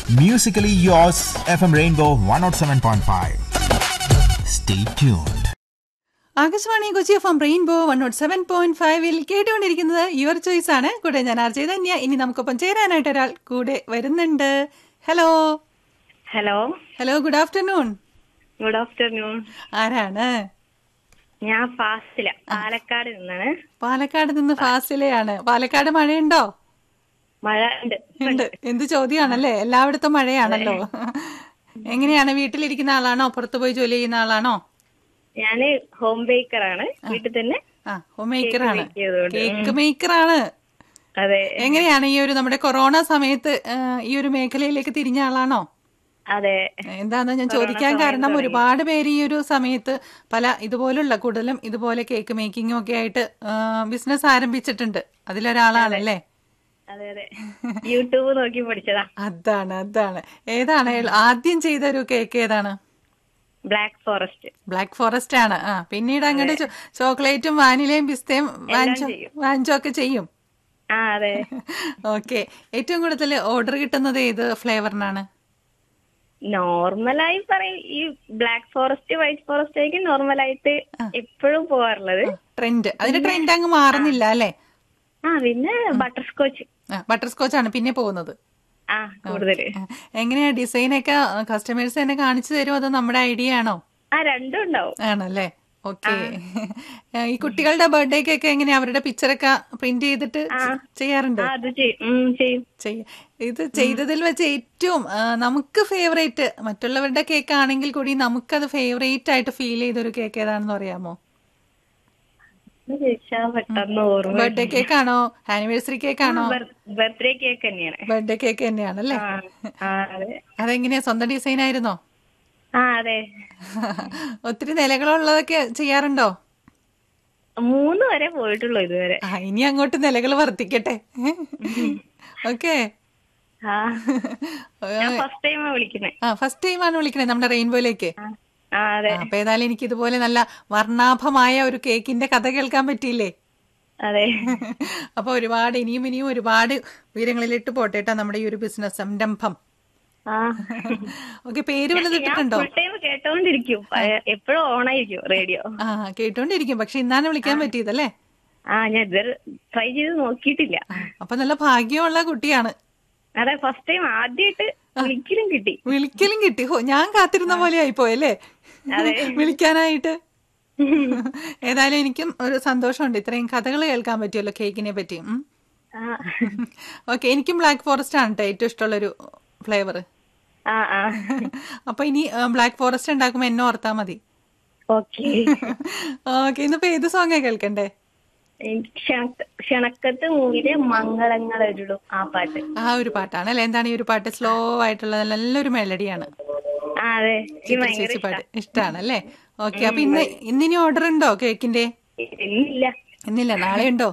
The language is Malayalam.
Musically yours, FM Rainbow 107.5. Stay tuned. Akashvani Kochi F M rainbow one nought seven point ഫൈവിൽ കേട്ടുകൊണ്ടിരിക്കുന്നത് യുവർ ചോയ്സ് ആണ് കൂടെ ഞാൻ ആർ ചൈതന്യ ഇനി നമുക്കൊപ്പം ചേരാനായിട്ട് ഒരാൾ കൂടെ വരുന്നുണ്ട് hello hello hello good afternoon good afternoon ആരാണ് ഞാൻ ഫാസ്റ്റില പാലക്കാട് നിന്നാണ് പാലക്കാട് നിന്ന് ഫാസിലെയാണ് പാലക്കാട് മഴയുണ്ടോ മഴ ഉണ്ട് ഉണ്ട് എന്ത് ചോദ്യമാണല്ലേ എല്ലായിടത്തും മഴയാണല്ലോ എങ്ങനെയാണ് വീട്ടിലിരിക്കുന്ന ആളാണോ പുറത്തു പോയി ജോലി ചെയ്യുന്ന ആളാണോ ഞാന് ഹോം ബേക്കറാണ് വീട്ടിൽ തന്നെ ആ ഹോം മേക്കറാണ് bake ചെയ്തുകൊണ്ട്. കേക്ക് മേക്കറാണ് അതെ എങ്ങനെയാണ് ഈ ഒരു നമ്മുടെ കൊറോണ സമയത്ത് ആ, ഈ ഒരു മേഖലയിലേക്ക് തിരിഞ്ഞ ആളാണോ അതെ എന്താന്ന് ഞാൻ ചോദിക്കാൻ കാരണം ഒരുപാട് പേര് ഈ ഒരു സമയത്ത് പല ഇതുപോലുള്ള കൂടുതലും ഇതുപോലെ കേക്ക് മേക്കിങ്ങും ഒക്കെ ആയിട്ട് ബിസിനസ് ആരംഭിച്ചിട്ടുണ്ട് അതിലൊരാളാണല്ലേ അതെ അതെ യൂട്യൂബ് നോക്കി പഠിച്ചതാ അതാണ് അതാണ് ഏതാണ് ഏൾ- ആദ്യം ചെയ്ത ഒരു കേക്ക് ഏതാണ് ബ്ലാക്ക് ഫോറസ്റ്റ് ബ്ലാക്ക് ഫോറസ്റ്റ് ആണ് ആ പിന്നീട് അങ്ങോട്ട് ചോ- ചോക്ലേറ്റും വാനിലയും പിസ്തയും വാഞ്ചോ ചെയ്യും. വാഞ്ചോ ഒക്കെ ചെയ്യും ആ അതെ ഓക്കെ ഏറ്റവും കൂടുതൽ ഓർഡർ കിട്ടുന്നത് ഏത് ഫ്ലേവറിനാണ് നോർമലായി പറയും ഈ ബ്ലാക്ക് ഫോറസ്റ്റ് വൈറ്റ് ഫോറസ്റ്റ് ആയിരിക്കും നോർമലായിട്ട് എപ്പോഴും പോവാറുള്ളത് ട്രെൻഡ് അതിന്റെ ട്രെൻഡ് അങ്ങ് മാറുന്നില്ല അല്ലേ ആ പിന്നെ ബട്ടർ സ്കോച്ച് ബട്ടർ സ്കോച്ച് ആണ് പിന്നെ പോകുന്നത് ആ കൂടുതല് ആ, എങ്ങനെയാ ഡിസൈൻ ഒക്കെ കസ്റ്റമേഴ്സ് തന്നെ കാണിച്ചു തരുമോ അതോ നമ്മുടെ ഐഡിയ ആണോ ആ രണ്ടും ഉണ്ടാവും ആണല്ലേ ഓക്കെ ഈ കുട്ടികളുടെ ബർത്ത്ഡേക്കൊക്കെ എങ്ങനെയാ അവരുടെ പിക്ചറൊക്കെ പ്രിന്റ് ചെയ്തിട്ട് ചെയ്യാറുണ്ട് ആ അത് ചെയ്യും ഉം, ചെയ്യും ചെയ്യ ഇത് ചെയ്തതിൽ വെച്ച് ഏറ്റവും ആ, നമുക്ക് ഫേവറേറ്റ് മറ്റുള്ളവരുടെ കേക്ക് ആണെങ്കിൽ കൂടി നമുക്കത് ഫേവറേറ്റ് ആയിട്ട് ഫീൽ ചെയ്തൊരു കേക്ക് ഏതാണെന്ന് അറിയാമോ ഇത് ചോദിച്ചാ പെട്ടെന്ന് ഓർമ്മ ബർത്ത്ഡേ കേക്ക് ആണോ ആനിവേഴ്സറി കേക്ക് ആണോ ബർത്ത്ഡേ കേക്ക് തന്നെയാണ് ബർത്ത്ഡേ കേക്ക് തന്നെയാണല്ലേ ആ ആ, അതെ അതെങ്ങനെയാ സ്വന്തം ഡിസൈൻ ആയിരുന്നോ ആ അതെ ഒത്തിരി നിലകളുള്ളതൊക്കെ ചെയ്യാറുണ്ടോ മൂന്ന് വരെ പോയിട്ടുള്ളൂ ഇതുവരെ ആ ഇനി അങ്ങോട്ട് നിലകൾ വർദ്ധിക്കട്ടെ ഓക്കെ ആ ഞാൻ ഫസ്റ്റ് ടൈമാ വിളിക്കുന്നേ ആ ഫസ്റ്റ് ടൈം ആണ് വിളിക്കണേ നമ്മുടെ റെയിൻബോയിലേക്ക് ആ, ആ അതെ ആ, അപ്പൊ ഏതായാലും എനിക്ക് ഇതുപോലെ നല്ല വർണ്ണാഭമായ ഒരു കേക്കിന്റെ കഥ കേൾക്കാൻ പറ്റിയില്ലേ അതെ അപ്പൊ ഒരുപാട് ഇനിയും ഇനിയും ഒരുപാട് ഉയരങ്ങളിലിട്ട് പോട്ടെ കേട്ടോ നമ്മുടെ ഈ ഒരു ബിസിനസ് സംരംഭം ആ ഓക്കെ പേര് വല്ലതും ഞാൻ ഇട്ടിട്ടുണ്ടോ ഫുൾ ടൈം കേട്ടോണ്ടിരിക്കും എപ്പോഴും ഓണായിരിക്കും റേഡിയോ ആ കേട്ടോണ്ടിരിക്കും പക്ഷെ ഇന്നാണ് വിളിക്കാൻ പറ്റിയതല്ലേ ആ ഞാൻ ഇതുവരെ ട്രൈ ചെയ്ത് നോക്കിയിട്ടില്ല അപ്പൊ നല്ല ഭാഗ്യമുള്ള കുട്ടിയാണ് അതെ ഫസ്റ്റ് ടൈം ആദ്യമായിട്ട് വിളിക്കലും കിട്ടി വിളിക്കലും കിട്ടി ഹോ ഞാൻ കാത്തിരുന്ന പോലെ ആയിപ്പോയല്ലേ അതെ. വിളിക്കാനായിട്ട് ഏതായാലും എനിക്കും ഒരു സന്തോഷമുണ്ട് ഇത്രയും കഥകൾ കേൾക്കാൻ പറ്റിയല്ലോ കേക്കിനെ പറ്റി ആ ഓക്കെ എനിക്കും ബ്ലാക്ക് ഫോറസ്റ്റ് ആണ് കേട്ടോ ഏറ്റവും ഇഷ്ടമുള്ളൊരു ഫ്ലേവർ ആ ആ അപ്പൊ ഇനി ബ്ലാക്ക് ഫോറസ്റ്റ് ഉണ്ടാക്കുമ്പോ എന്നെ ഓർത്താ മതി ഓക്കെ ഓക്കെ ഇന്നിപ്പോ ഏത് സോങ്ങാ കേൾക്കണ്ടേ എനിക്ക് ക്ഷണ- ക്ഷണക്കത്ത് മൂവിയിലെ മംഗളങ്ങളൊരുടും ആ പാട്ട് ആ ഒരു പാട്ടാണ് അല്ലെ എന്താണ് ഈ ഒരു പാട്ട് സ്ലോ ആയിട്ടുള്ള നല്ലൊരു മെലഡിയാണ് ആ അതെ എനിക്ക് ചിത്ര ഭയങ്കര ചേച്ചി പാട്ട് ഇഷ്ടമാണ് അല്ലേ ഓക്കെ അപ്പൊ ഇന്ന് ഇന്നിനി ഓർഡർ ഉണ്ടോ കേക്കിന്റെ ഇന്നില്ല ഇന്നില്ല നാളെ ഉണ്ടോ